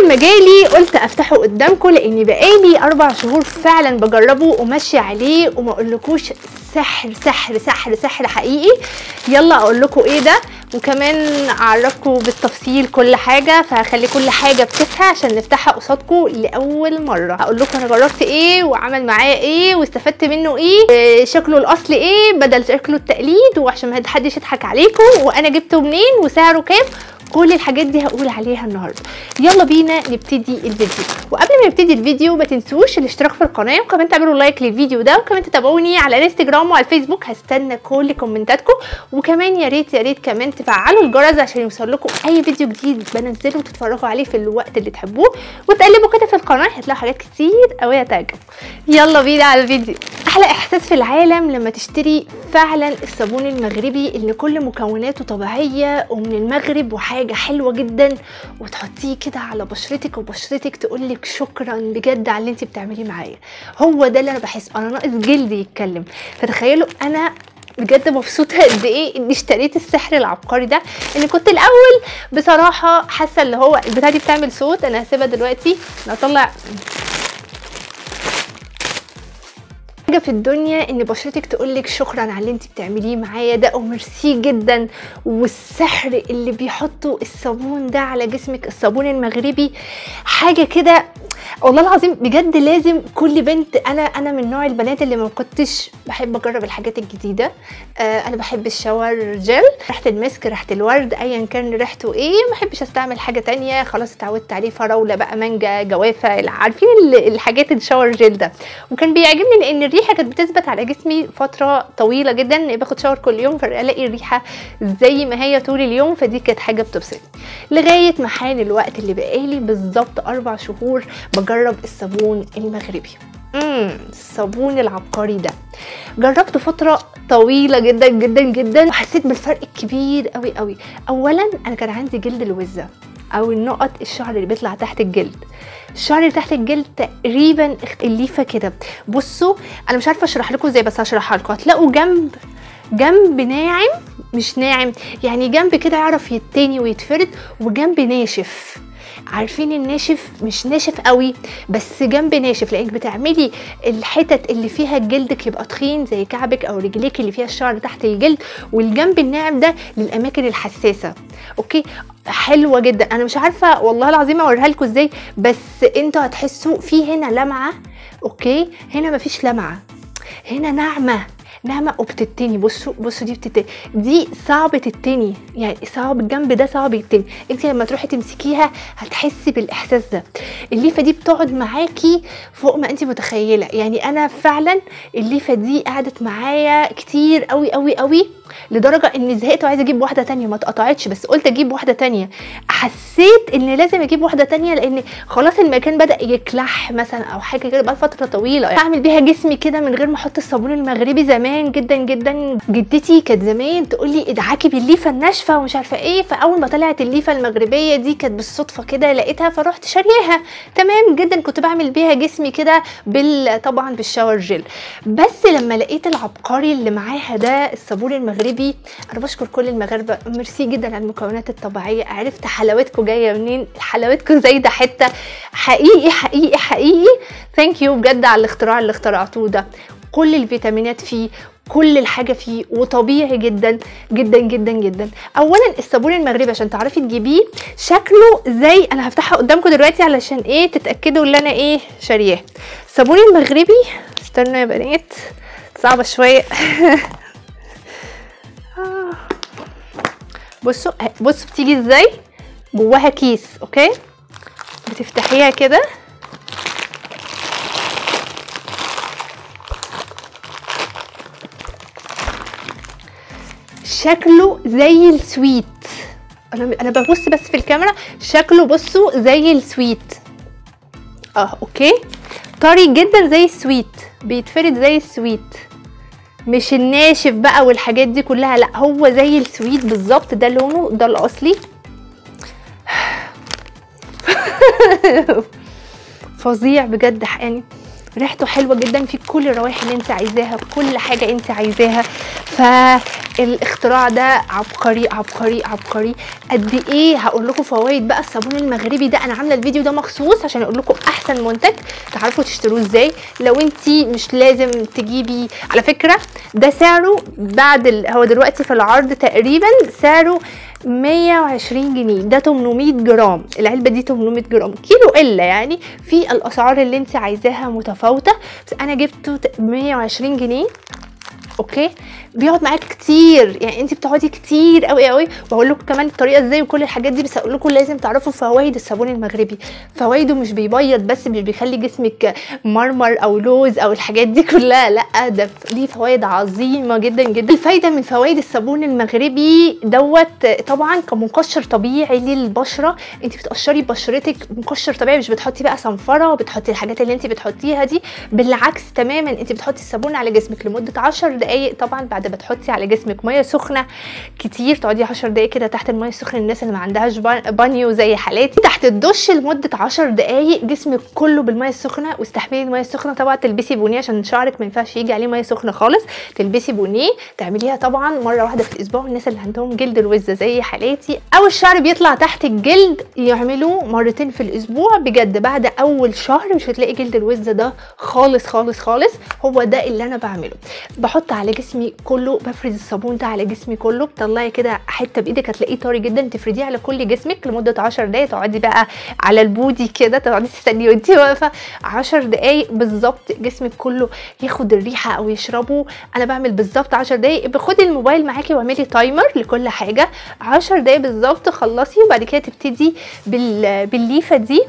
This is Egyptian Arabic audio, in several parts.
اول ما جالي قلت افتحه قدامكم لاني بقالي اربع شهور فعلا بجربه وماشيه عليه وما اقولكوش سحر سحر سحر سحر حقيقي يلا اقول لكم ايه ده وكمان اعرفكم بالتفصيل كل حاجه فهخلي كل حاجه بكيسها عشان نفتحها قصادكم لاول مره هقول لكم انا جربت ايه وعمل معايا ايه واستفدت منه ايه إيه شكله الاصلي ايه بدل شكله التقليد وعشان ما حدش يضحك عليكم وانا جبته منين وسعره كام كل الحاجات دي هقول عليها النهارده يلا بينا نبتدي الفيديو وقبل ما نبتدي الفيديو ما تنسوش الاشتراك في القناه وكمان تعملوا لايك للفيديو ده وكمان تتابعوني على الانستجرام وعلى الفيسبوك هستنى كل كومنتاتكم وكمان يا ريت يا ريت كمان تفعلوا الجرس عشان يوصل لكم اي فيديو جديد بنزله وتتفرجوا عليه في الوقت اللي تحبوه وتقلبوا كده في القناه هتلاقوا حاجات كتير قوي هتعجبكم يلا بينا على الفيديو احلى احساس في العالم لما تشتري فعلا الصابون المغربي اللي كل مكوناته طبيعيه ومن المغرب وحاجه حلوه جدا وتحطيه كده على بشرتك وبشرتك تقول لك شكرا بجد على اللي انت بتعمليه معايا هو ده اللي انا بحسه انا ناقص جلدي يتكلم فتخيلوا انا بجد مبسوطه قد ايه اني اشتريت السحر العبقري ده ان كنت الاول بصراحه حاسه اللي هو البتاعه دي بتعمل صوت انا هسيبها دلوقتي انا اطلع حاجه في الدنيا ان بشرتك تقولك شكرا على اللي انت بتعمليه معايا ده وميرسي جدا والسحر اللي بيحطوا الصابون ده على جسمك الصابون المغربي حاجه كده والله العظيم بجد لازم كل بنت انا انا من نوع البنات اللي ما كنتش بحب اجرب الحاجات الجديده آه انا بحب الشاور جل ريحه المسك ريحه الورد ايا كان ريحته ايه ما بحبش استعمل حاجه تانية خلاص اتعودت عليه فراوله بقى مانجا جوافه عارفين الحاجات الشاور جل ده وكان بيعجبني لان الريحه كانت بتثبت على جسمي فتره طويله جدا باخد شاور كل يوم فالاقي الريحه زي ما هي طول اليوم فدي كانت حاجه بتبسطني لغايه ما حان الوقت اللي بقالي بالظبط اربع شهور بجرب الصابون المغربي امم الصابون العبقري ده جربته فتره طويله جدا جدا جدا وحسيت بالفرق الكبير قوي قوي اولا انا كان عندي جلد الوزه او النقط الشعر اللي بيطلع تحت الجلد الشعر اللي تحت الجلد تقريبا الليفه كده بصوا انا مش عارفه اشرح لكم ازاي بس هشرحها لكم هتلاقوا جنب جنب ناعم مش ناعم يعني جنب كده يعرف يتني ويتفرد وجنب ناشف عارفين الناشف مش ناشف قوي بس جنب ناشف لانك بتعملي الحتت اللي فيها جلدك يبقى تخين زي كعبك او رجليك اللي فيها الشعر تحت الجلد والجنب الناعم ده للاماكن الحساسه اوكي حلوه جدا انا مش عارفه والله العظيم اوريها لكم ازاي بس انتوا هتحسوا في هنا لمعه اوكي هنا مفيش لمعه هنا ناعمه ناعمه وبتتني بصوا بصوا دي بتتني دي صعب تتني يعني صعب الجنب ده صعب يتني انت لما تروحي تمسكيها هتحسي بالاحساس ده الليفه دي بتقعد معاكي فوق ما انت متخيله يعني انا فعلا الليفه دي قعدت معايا كتير قوي قوي قوي لدرجه اني زهقت وعايزه اجيب واحده تانية ما اتقطعتش بس قلت اجيب واحده تانية حسيت ان لازم اجيب واحده تانية لان خلاص المكان بدا يكلح مثلا او حاجه كده بقى فتره طويله يعني اعمل بيها جسمي كده من غير ما احط الصابون المغربي زمان جدا جدا جدتي كانت زمان تقول لي ادعكي بالليفه الناشفه ومش عارفه ايه فاول ما طلعت الليفه المغربيه دي كانت بالصدفه كده لقيتها فرحت شارياها تمام جدا كنت بعمل بيها جسمي كده بال طبعا بالشاور جل بس لما لقيت العبقري اللي معاها ده الصابون المغربي انا بشكر كل المغاربه ميرسي جدا على المكونات الطبيعيه عرفت حلاوتكم جايه منين حلاوتكم زايده حته حقيقي حقيقي حقيقي ثانك يو بجد على الاختراع اللي اخترعتوه ده كل الفيتامينات فيه كل الحاجه فيه وطبيعي جدا جدا جدا جدا اولا الصابون المغربي عشان تعرفي تجيبيه شكله زي انا هفتحها قدامكم دلوقتي علشان ايه تتاكدوا ان انا ايه شارياه الصابون المغربي استنوا يا بنات صعبه شويه بصوا بصوا بتيجي ازاي جواها كيس اوكي بتفتحيها كده شكله زي السويت انا انا ببص بس في الكاميرا شكله بصوا زي السويت اه اوكي طري جدا زي السويت بيتفرد زي السويت مش الناشف بقى والحاجات دي كلها لا هو زي السويت بالظبط ده لونه ده الاصلي فظيع بجد يعني ريحته حلوه جدا في كل الروائح اللي انت عايزاها كل حاجه انت عايزاها ف الاختراع ده عبقري عبقري عبقري قد ايه هقول لكم فوائد بقى الصابون المغربي ده انا عامله الفيديو ده مخصوص عشان اقول لكم احسن منتج تعرفوا تشتروه ازاي لو انت مش لازم تجيبي على فكره ده سعره بعد ال... هو دلوقتي في العرض تقريبا سعره 120 جنيه ده 800 جرام العلبه دي 800 جرام كيلو الا يعني في الاسعار اللي انت عايزاها متفاوته بس انا جبته 120 جنيه اوكي بيقعد معاك كتير يعني انت بتقعدي كتير قوي قوي وهقول لكم كمان الطريقه ازاي وكل الحاجات دي بس هقول لكم لازم تعرفوا فوائد الصابون المغربي فوائده مش بيبيض بس مش بيخلي جسمك مرمر او لوز او الحاجات دي كلها لا ده ليه فوائد عظيمه جدا جدا الفايده من فوائد الصابون المغربي دوت طبعا كمقشر طبيعي للبشره انت بتقشري بشرتك مقشر طبيعي مش بتحطي بقى صنفره وبتحطي الحاجات اللي انت بتحطيها دي بالعكس تماما انت بتحطي الصابون على جسمك لمده 10 دقائق طبعا بعد ما تحطي على جسمك ميه سخنه كتير تقعدي 10 دقائق كده تحت الميه السخنه الناس اللي ما عندهاش بانيو زي حالاتي تحت الدش لمده 10 دقائق جسمك كله بالميه السخنه واستحملي الميه السخنه طبعا تلبسي بونيه عشان شعرك ما ينفعش يجي عليه ميه سخنه خالص تلبسي بونيه تعمليها طبعا مره واحده في الاسبوع الناس اللي عندهم جلد الوزه زي حالاتي او الشعر بيطلع تحت الجلد يعملوا مرتين في الاسبوع بجد بعد اول شهر مش هتلاقي جلد الوزه ده خالص خالص خالص هو ده اللي انا بعمله بحط على جسمي كله بفرد الصابون ده على جسمي كله بتطلعي كده حته بايدك هتلاقيه طري جدا تفرديه على كل جسمك لمده 10 دقايق تقعدي بقى على البودي كده تقعدي تستني وانت واقفه 10 دقايق بالظبط جسمك كله ياخد الريحه او يشربه انا بعمل بالظبط 10 دقايق بخدي الموبايل معاكي واعملي تايمر لكل حاجه 10 دقايق بالظبط خلصي وبعد كده تبتدي بال... بالليفه دي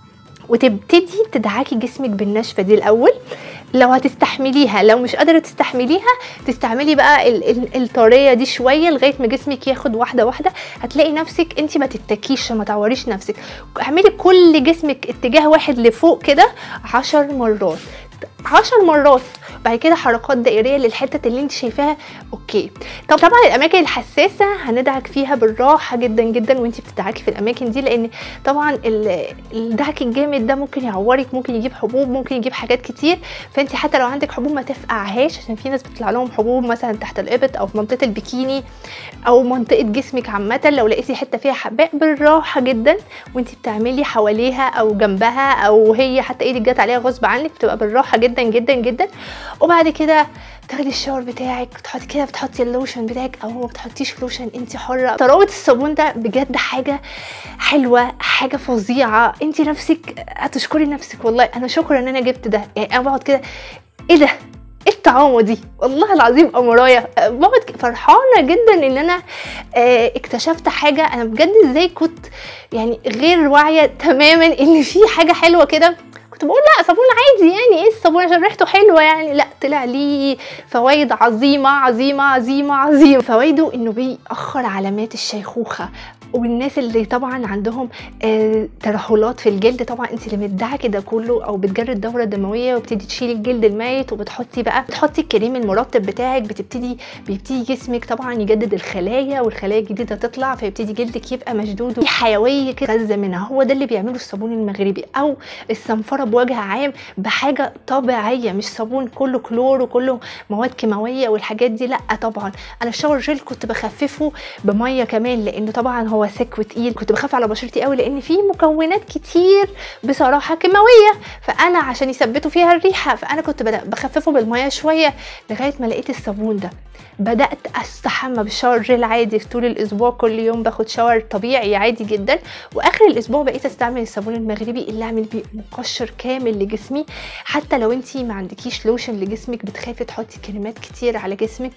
وتبتدي تدعكي جسمك بالنشفه دي الاول لو هتستحمليها لو مش قادره تستحمليها تستعملي بقى ال- ال- الطريه دي شويه لغايه ما جسمك ياخد واحده واحده هتلاقي نفسك انت ما تتكيش ما تعوريش نفسك اعملي كل جسمك اتجاه واحد لفوق كده عشر مرات عشر مرات بعد كده حركات دائريه للحته اللي انت شايفاها اوكي طب طبعا الاماكن الحساسه هندعك فيها بالراحه جدا جدا وانت بتدعكي في الاماكن دي لان طبعا ال- الدعك الجامد ده ممكن يعورك ممكن يجيب حبوب ممكن يجيب حاجات كتير فانت حتى لو عندك حبوب ما تفقعهاش عشان في ناس بتطلع لهم حبوب مثلا تحت الابط او في منطقه البيكيني او منطقه جسمك عامه لو لقيتي حته فيها حباء بالراحه جدا وانت بتعملي حواليها او جنبها او هي حتى ايدك جت عليها غصب عنك بتبقى بالراحه جدا جدا جدا وبعد كده تاخدي الشاور بتاعك تحطي كده بتحطي اللوشن بتاعك او ما بتحطيش لوشن انت حره طراوه الصابون ده بجد حاجه حلوه حاجه فظيعه انت نفسك هتشكري نفسك والله انا شكرا ان انا جبت ده يعني انا بقعد كده ايه ده ايه الطعامه دي والله العظيم امرايا أه، بقعد ك- فرحانه جدا ان انا آه، اكتشفت حاجه انا بجد ازاي كنت يعني غير واعيه تماما ان في حاجه حلوه كده كنت بقول لا صابون عادي يعني ايه الصابون عشان ريحته حلوه يعني لا طلع ليه فوائد عظيمه عظيمه عظيمه عظيمه فوائده انه بيأخر علامات الشيخوخه والناس اللي طبعا عندهم آه ترهلات في الجلد طبعا انت اللي مدعكه ده كله او بتجري الدوره الدمويه وبتدي تشيلي الجلد الميت وبتحطي بقى بتحطي الكريم المرطب بتاعك بتبتدي بيبتدي جسمك طبعا يجدد الخلايا والخلايا الجديده تطلع فيبتدي جلدك يبقى مشدود وفي حيويه كده غزه منها هو ده اللي بيعمله الصابون المغربي او الصنفره بوجه عام بحاجه طبيعيه مش صابون كله كلور وكله مواد كيماويه والحاجات دي لا طبعا انا الشاور جيل كنت بخففه بميه كمان لانه طبعا هو سك وتقيل كنت بخاف على بشرتي قوي لان فيه مكونات كتير بصراحه كيماويه فانا عشان يثبتوا فيها الريحه فانا كنت بدأ بخففه بالميه شويه لغايه ما لقيت الصابون ده بدات استحمى بالشاور جيل عادي طول الاسبوع كل يوم باخد شاور طبيعي عادي جدا واخر الاسبوع بقيت استعمل الصابون المغربي اللي اعمل بيه مقشر كامل لجسمي حتى لو انتي ما عندكيش لوشن لجسمك بتخافي تحطي كريمات كتير على جسمك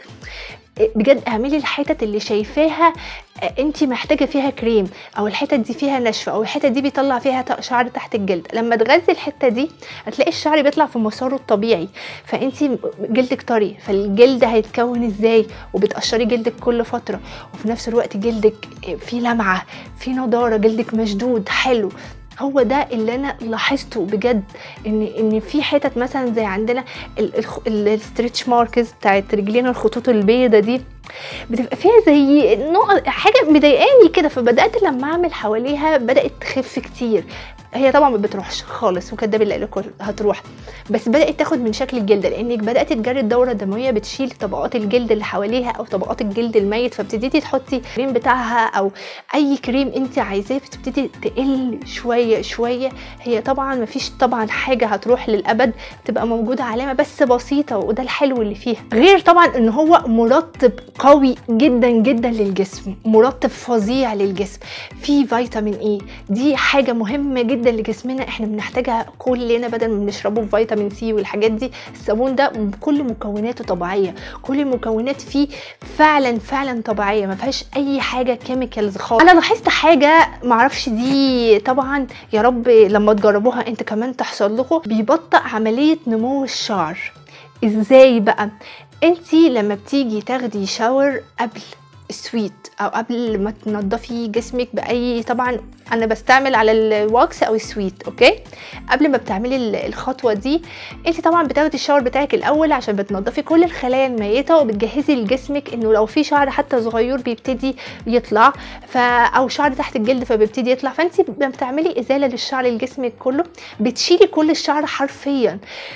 بجد اعملي الحتت اللي شايفاها انت محتاجه فيها كريم او الحتت دي فيها نشفه او الحتت دي بيطلع فيها ت- شعر تحت الجلد لما تغذي الحته دي هتلاقي الشعر بيطلع في مساره الطبيعي فانت جلدك طري فالجلد هيتكون ازاي وبتقشري جلدك كل فتره وفي نفس الوقت جلدك فيه لمعه فيه نضاره جلدك مشدود حلو هو ده اللي انا لاحظته بجد ان ان في حتت مثلا زي عندنا الستريتش ماركز بتاعت رجلينا الخطوط البيضه دي بتبقى فيها زي نوع حاجه مضايقاني كده فبدات لما اعمل حواليها بدات تخف كتير هي طبعا ما بتروحش خالص وكداب اللي قالك هتروح بس بدات تاخد من شكل الجلد لانك بدات تجري الدوره الدمويه بتشيل طبقات الجلد اللي حواليها او طبقات الجلد الميت فبتبتدي تحطي الكريم بتاعها او اي كريم انت عايزاه بتبتدي تقل شويه شويه هي طبعا ما فيش طبعا حاجه هتروح للابد تبقى موجوده علامه بس بسيطه وده الحلو اللي فيها غير طبعا ان هو مرطب قوي جدا جدا للجسم مرطب فظيع للجسم فيه فيتامين اي دي حاجه مهمه جدا جدا لجسمنا احنا بنحتاجها كلنا بدل ما بنشربه فيتامين سي والحاجات دي الصابون ده كل مكوناته طبيعيه كل المكونات فيه فعلا فعلا طبيعيه ما فيهاش اي حاجه كيميكالز خالص انا لاحظت حاجه معرفش دي طبعا يا رب لما تجربوها انت كمان تحصل لكم بيبطئ عمليه نمو الشعر ازاي بقى انتي لما بتيجي تاخدي شاور قبل سويت او قبل ما تنضفي جسمك باي طبعا انا بستعمل على الواكس او السويت اوكي قبل ما بتعملي الخطوه دي انت طبعا بتاخدي الشاور بتاعك الاول عشان بتنضفي كل الخلايا الميته وبتجهزي لجسمك انه لو في شعر حتى صغير بيبتدي يطلع ف او شعر تحت الجلد فبيبتدي يطلع فانت بتعملي ازاله للشعر لجسمك كله بتشيلي كل الشعر حرفيا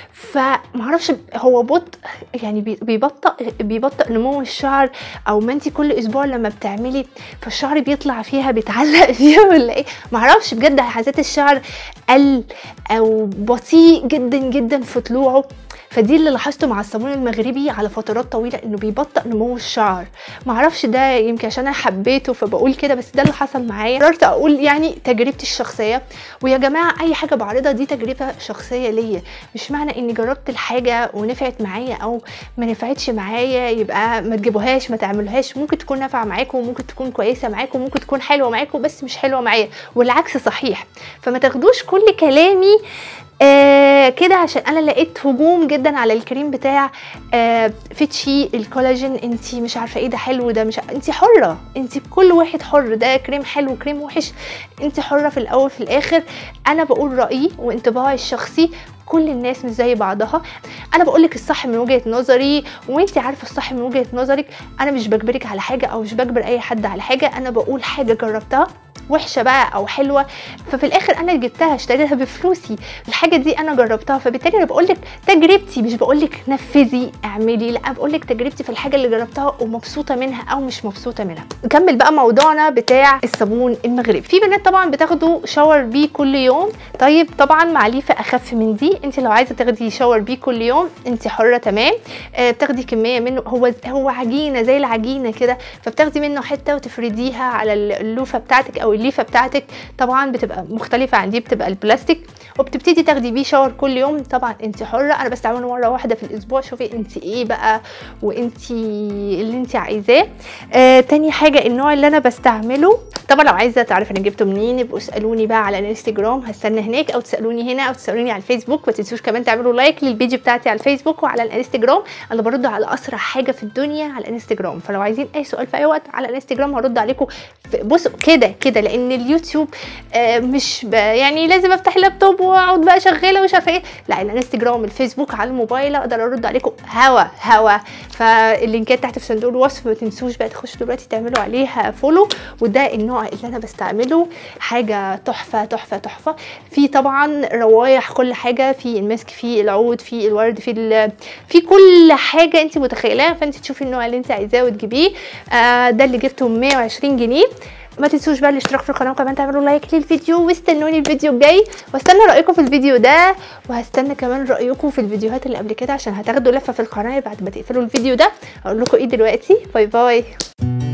فمعرفش هو بطء يعني بيبطئ بيبطئ نمو الشعر او ما انت كل اسبوع لما بتعملي فالشعر بيطلع فيها بيتعلق فيها ولا ايه معرفش بجد حسيت الشعر قل او بطيء جدا جدا في طلوعه فدي اللي لاحظته مع الصابون المغربي على فترات طويله انه بيبطئ نمو الشعر معرفش ده يمكن عشان انا حبيته فبقول كده بس ده اللي حصل معايا قررت اقول يعني تجربتي الشخصيه ويا جماعه اي حاجه بعرضها دي تجربه شخصيه ليا مش معنى اني جربت الحاجه ونفعت معايا او ما نفعتش معايا يبقى ما تجيبوهاش ما تعملوهاش ممكن تكون نافعه معاكم وممكن تكون كويسه معاكم وممكن تكون حلوه معاكم بس مش حلوه معايا والعكس صحيح فما تاخدوش كل كلامي آه كده عشان انا لقيت هجوم جدا على الكريم بتاع آه فيتشي الكولاجين انت مش عارفه ايه ده حلو ده مش انت حره انت كل واحد حر ده كريم حلو كريم وحش انت حره في الاول في الاخر انا بقول رايي وانطباعي الشخصي كل الناس مش زي بعضها انا بقول لك الصح من وجهه نظري وانت عارفه الصح من وجهه نظرك انا مش بجبرك على حاجه او مش بجبر اي حد على حاجه انا بقول حاجه جربتها وحشه بقى او حلوه ففي الاخر انا جبتها اشتريتها بفلوسي الحاجه دي انا جربتها فبالتالي انا بقول لك تجربتي مش بقول لك نفذي اعملي لا بقول لك تجربتي في الحاجه اللي جربتها ومبسوطه منها او مش مبسوطه منها نكمل بقى موضوعنا بتاع الصابون المغربي في بنات طبعا بتاخدوا شاور بيه كل يوم طيب طبعا مع ليفه اخف من دي انت لو عايزه تاخدي شاور بيه كل يوم انت حره تمام آه بتاخدي كميه منه هو هو عجينه زي العجينه كده فبتاخدي منه حته وتفرديها على اللوفه بتاعتك او الليفه بتاعتك طبعا بتبقى مختلفه عن دي بتبقى البلاستيك وبتبتدي تاخدي بيه شاور كل يوم طبعا انت حره انا بستعمله مره واحده في الاسبوع شوفي انت ايه بقى وانت اللي انت عايزاه آه تاني حاجه النوع اللي انا بستعمله طبعا لو عايزه تعرف انا جبته منين يبقوا اسالوني بقى على الانستجرام هستنى هناك او تسالوني هنا او تسالوني على الفيسبوك ما تنسوش كمان تعملوا لايك للفيديو بتاعتي على الفيسبوك وعلى الانستجرام انا برد على اسرع حاجه في الدنيا على الانستجرام فلو عايزين اي سؤال في اي وقت على الانستجرام هرد عليكم بصوا كده كده لان اليوتيوب آه مش يعني لازم افتح اللابتوب واقعد بقى شغاله ومش عارفه ايه لا الانستجرام الفيسبوك على الموبايل اقدر ارد عليكم هوا هوا فاللينكات تحت في صندوق الوصف ما تنسوش بقى تخشوا دلوقتي تعملوا عليها فولو وده النوع اللي انا بستعمله حاجه تحفه تحفه تحفه في طبعا روايح كل حاجه في المسك في العود في الورد في في كل حاجه انت متخيلاها فانت تشوفي النوع اللي انت عايزاه وتجيبيه آه ده اللي جبته 120 جنيه ما تنسوش بقى الاشتراك في القناه وكمان تعملوا لايك للفيديو واستنوني الفيديو الجاي واستنى رايكم في الفيديو ده وهستنى كمان رايكم في الفيديوهات اللي قبل كده عشان هتاخدوا لفه في القناه بعد ما تقفلوا الفيديو ده اقول لكم ايه دلوقتي باي باي